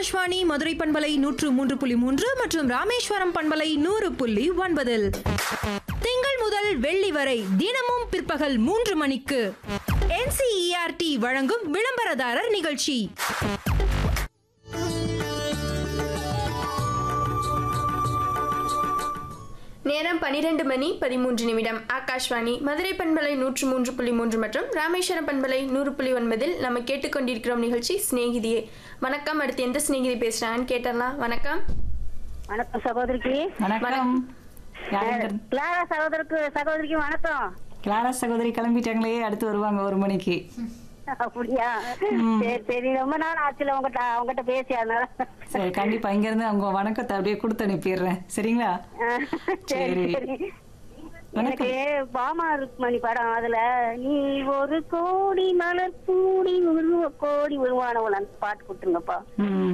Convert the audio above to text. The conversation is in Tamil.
ஆகாஷ்வாணி மதுரை பண்பலை நூற்று மூன்று புள்ளி மூன்று மற்றும் ராமேஸ்வரம் பண்பலை நூறு புள்ளி ஒன்பதில் திங்கள் முதல் வெள்ளி வரை தினமும் பிற்பகல் மூன்று மணிக்கு என்சிஇஆர்டி வழங்கும் விளம்பரதாரர் நிகழ்ச்சி நேரம் பனிரெண்டு மணி பதிமூன்று நிமிடம் ஆகாஷ்வாணி மதுரை பண்பலை நூற்று மூன்று புள்ளி மூன்று மற்றும் ராமேஸ்வரம் பண்பலை நூறு புள்ளி ஒன்பதில் நம்ம கேட்டுக்கொண்டிருக்கிறோம் நிகழ்ச்சி சிநேகிதியே வணக்கம் அடுத்து எந்த சிநேகிதி பேசுறாங்கன்னு கேட்டலாம் வணக்கம் வணக்கம் சகோதரிக்கு வணக்கம் யாருங்க கிளாரா சகோதரருக்கு சகோதரிக்கு வணக்கம் கிளாரா சகோதரி கிளம்பிட்டாங்களே அடுத்து வருவாங்க ஒரு மணிக்கு அப்படியா சரி சரி ரொம்ப நாள் ஆச்சுல உங்ககிட்ட உங்ககிட்ட பேசி அதனால சரி கண்டிப்பா இங்க இருந்து அவங்க வணக்கத்தை அப்படியே கொடுத்து அனுப்பிடுறேன் சரிங்களா சரி சரி. சரி எனக்கு பாமா ருக்மணி படம் அதுல நீ ஒரு கோடி மலர் கூடி உருவ கோடி உருவானவள் அந்த பாட்டு கொடுத்துருங்கப்பா ம்